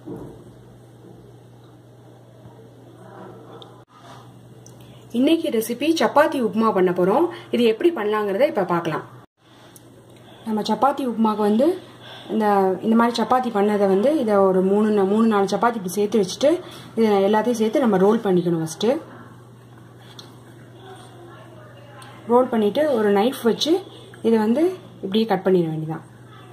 இன்னைக்கு ரெசிபி சப்பாத்தி உப்புமா பண்ண போகிறோம் இது எப்படி பண்ணலாங்கிறத இப்போ பார்க்கலாம் நம்ம சப்பாத்தி உப்புமாவுக்கு வந்து இந்த இந்த மாதிரி சப்பாத்தி பண்ணதை வந்து இதை ஒரு மூணு நா- மூணு நாலு சப்பாத்தி இப்படி சேர்த்து வச்சுட்டு இதை எல்லாத்தையும் சேர்த்து நம்ம ரோல் பண்ணிக்கணும் ஃபஸ்ட்டு ரோல் பண்ணிவிட்டு ஒரு நைஃப் வச்சு இதை வந்து இப்படியே கட் பண்ணிட வேண்டியதான்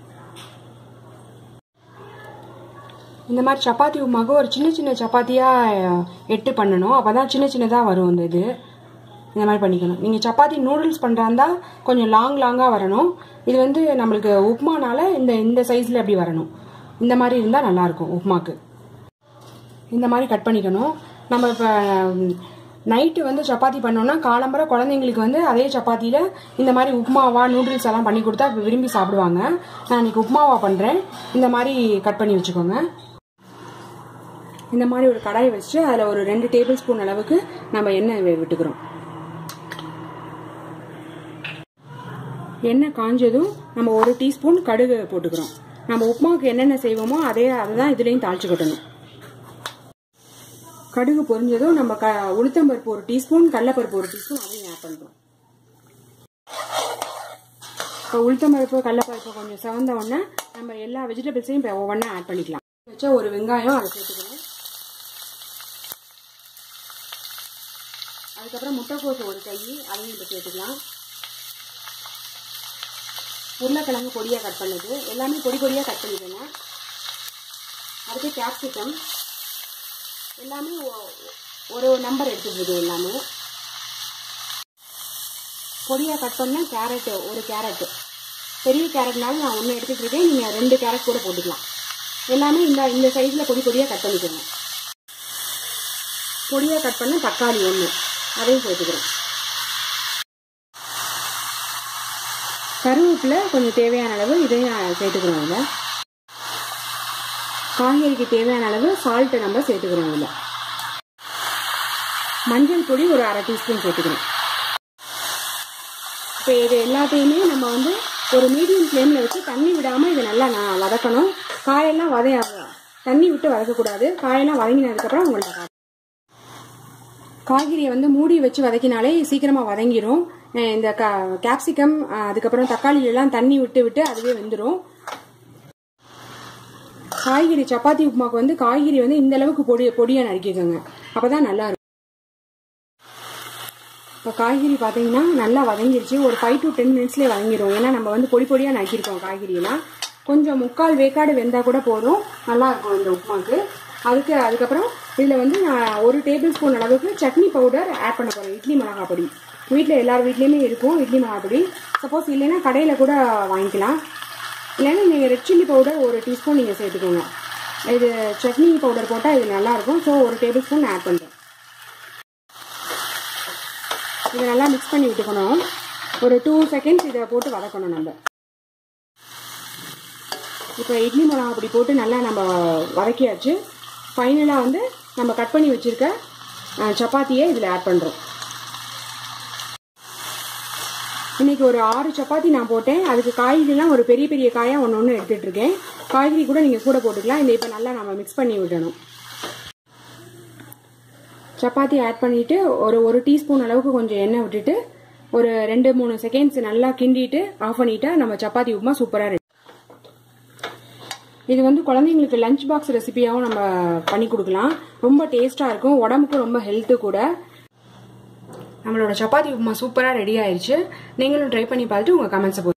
இந்த மாதிரி சப்பாத்தி உப்புமாக்கு ஒரு சின்ன சின்ன சப்பாத்தியாக எட்டு பண்ணணும் அப்போ தான் சின்ன சின்னதாக வரும் இந்த இது இந்த மாதிரி பண்ணிக்கணும் நீங்கள் சப்பாத்தி நூடுல்ஸ் பண்ணுறாந்தா கொஞ்சம் லாங் லாங்காக வரணும் இது வந்து நம்மளுக்கு உப்புமானால இந்த இந்த சைஸில் அப்படி வரணும் இந்த மாதிரி இருந்தால் நல்லாயிருக்கும் உப்புமாக்கு இந்த மாதிரி கட் பண்ணிக்கணும் நம்ம இப்போ நைட்டு வந்து சப்பாத்தி பண்ணோம்னா காலம்பரை குழந்தைங்களுக்கு வந்து அதே சப்பாத்தியில் இந்த மாதிரி உப்புமாவா நூடுல்ஸ் எல்லாம் பண்ணி கொடுத்தா விரும்பி சாப்பிடுவாங்க நான் இன்னைக்கு உப்புமாவா பண்ணுறேன் இந்த மாதிரி கட் பண்ணி வச்சுக்கோங்க இந்த மாதிரி ஒரு கடாய் வச்சு அதில் ஒரு ரெண்டு டேபிள் ஸ்பூன் அளவுக்கு நம்ம எண்ணெய் வி- விட்டுக்கிறோம் எண்ணெய் காஞ்சதும் நம்ம ஒரு டீஸ்பூன் கடுகு போட்டுக்கிறோம் நம்ம உப்புமாவுக்கு என்னென்ன செய்வோமோ அதே அதை தான் இதுலேயும் தாளிச்சுக்கட்டணும் கடுகு பொரிஞ்சதும் நம்ம க உளுத்தம்பருப்பு ஒரு டீஸ்பூன் கடலப்பருப்பு ஒரு டீஸ்பூன் அதையும் ஆட் பண்ணுறோம் இப்போ உளுத்தம்பருப்பு கடலப்பருப்பு கொஞ்சம் சிவந்த உடனே நம்ம எல்லா வெஜிடபிள்ஸையும் இப்போ ஒவ்வொன்றா ஆட் பண்ணிக்கலாம் வச்ச ஒரு வெங்காயம் அதை சேர்த்துக்கணும் அதுக்கப்புறம் முட்டைக்கோசு ஒரு கை அதையும் இப்போ சேர்த்துக்கலாம் உருளைக்கிழங்கு பொடியாக கட் பண்ணது எல்லாமே பொடி பொடியாக கட் பண்ணிக்கோங்க அடுத்து கேப்சிகம் எல்லாமே ஒ- ஒரு நம்பர் எடுத்துக்கிறது எல்லாமே பொடியாக கட் பண்ண கேரட்டு ஒரு கேரட்டு பெரிய கேரட்னாலும் நான் ஒன்று எடுத்துகிட்டு இருக்கேன் நீங்கள் ரெண்டு கேரட் கூட போட்டுக்கலாம் எல்லாமே இந்த இந்த சைஸில் பொடி பொடியாக கட் பண்ணிக்கோங்க பொடியாக கட் பண்ண தக்காளி ஒன்று அதையும் சேர்த்துக்கிறேன் கருவேப்பிலை கொஞ்சம் தேவையான அளவு இதையும் சேர்த்துக்கிறோம் இதில் காய்கறிக்கு தேவையான அளவு சால்ட்டை நம்ம சேர்த்துக்கிறோம் இதில் மஞ்சள் பொடி ஒரு அரை டீஸ்பூன் சேர்த்துக்கிறோம் இப்போ இது எல்லாத்தையுமே நம்ம வந்து ஒரு மீடியம் ஃப்ளேமில் வச்சு தண்ணி விடாமல் இதை நல்லா நான் வதக்கணும் காயெல்லாம் வதைய தண்ணி விட்டு வதக்கக்கூடாது காயெல்லாம் வதங்கினதுக்கப்புறம் உங்கள்கிட்ட காட்டுறேன். காய்கறியை வந்து மூடி வச்சு வதக்கினாலே சீக்கிரமாக வதங்கிரும் அஹ் இந்த க கேப்சிகம் அஹ் அதுக்கப்புறம் தக்காளியில எல்லாம் தண்ணி விட்டு விட்டு அதுவே வெந்துடும் காய்கறி சப்பாத்தி உப்புமாக்கு வந்து காய்கறி வந்து இந்த அளவுக்கு பொடி பொடியாக நறுக்கிக்கோங்க அப்போ தான் நல்லா இருக்கும் இப்போ காய்கறி பார்த்தீங்கன்னா நல்லா வதங்கிருச்சு ஒரு ஃபைவ் டு டென் மினிட்ஸ்லேயே வதங்கிடும் ஏன்னா நம்ம வந்து பொடி பொடியாக நறுக்கியிருக்கோம் காய்கறியெல்லாம் கொஞ்சம் முக்கால் வேக்காடு வெந்தால் கூட போதும் நல்லா இருக்கும் இந்த உப்புமாக்கு அதுக்கு அதுக்கப்புறம் இதில் வந்து நான் ஒரு டேபிள் ஸ்பூன் அளவுக்கு சட்னி பவுடர் ஆட் பண்ண போகிறேன் இட்லி மிளகா பொடி வீட்டில் எல்லார் வீட்லேயுமே இருக்கும் இட்லி மிளகா பொடி சப்போஸ் இல்லைன்னா கடையில் கூட வாங்கிக்கலாம் இல்லைன்னா நீங்கள் ரெட் சில்லி பவுடர் ஒரு டீஸ்பூன் நீங்கள் சேர்த்துக்கோங்க இது சட்னி பவுடர் போட்டால் இது நல்லாயிருக்கும் ஸோ ஒரு டேபிள் ஸ்பூன் ஆட் பண்ணுறேன் இதை நல்லா மிக்ஸ் பண்ணி விட்டுக்கணும் ஒரு டூ செகண்ட்ஸ் இதை போட்டு வதக்கணும் நம்ம இப்போ இட்லி மிளகா அப்படி போட்டு நல்லா நம்ம வதக்கியாச்சு ஃபைனலாக வந்து நம்ம கட் பண்ணி வச்சுருக்க அஹ், சப்பாத்தியை இதில் ஆட் பண்ணுறோம் இன்னைக்கு ஒரு ஆறு சப்பாத்தி நான் போட்டேன் அதுக்கு காய்கறிலாம் ஒரு பெரிய பெரிய காயாக ஒன்று ஒன்று எடுத்துகிட்டு இருக்கேன் காய்கறி கூட நீங்கள் கூட போட்டுக்கலாம் இந்த இப்போ நல்லா நம்ம மிக்ஸ் பண்ணி விடணும் சப்பாத்தி ஆட் பண்ணிட்டு ஒரு ஒரு டீஸ்பூன் அளவுக்கு கொஞ்சம் எண்ணெய் விட்டுட்டு ஒரு ரெண்டு மூணு செகண்ட்ஸ் நல்லா கிண்டிட்டு ஆஃப் பண்ணிட்டா நம்ம சப்பாத்தி உப்புமா சூப்பராக ரெடி இது வந்து குழந்தைங்களுக்கு லஞ்ச் பாக்ஸ் ரெசிபியாகவும் நம்ம பண்ணி கொடுக்கலாம் ரொம்ப டேஸ்ட்டாக இருக்கும் உடம்புக்கு ரொம்ப ஹெல்த்து கூட நம்மளோட சப்பாத்தி உப்புமா சூப்பராக ரெடி ஆயிருச்சு நீங்களும் ட்ரை பண்ணி பார்த்துட்டு உங்கள் கமெண்ட்ஸை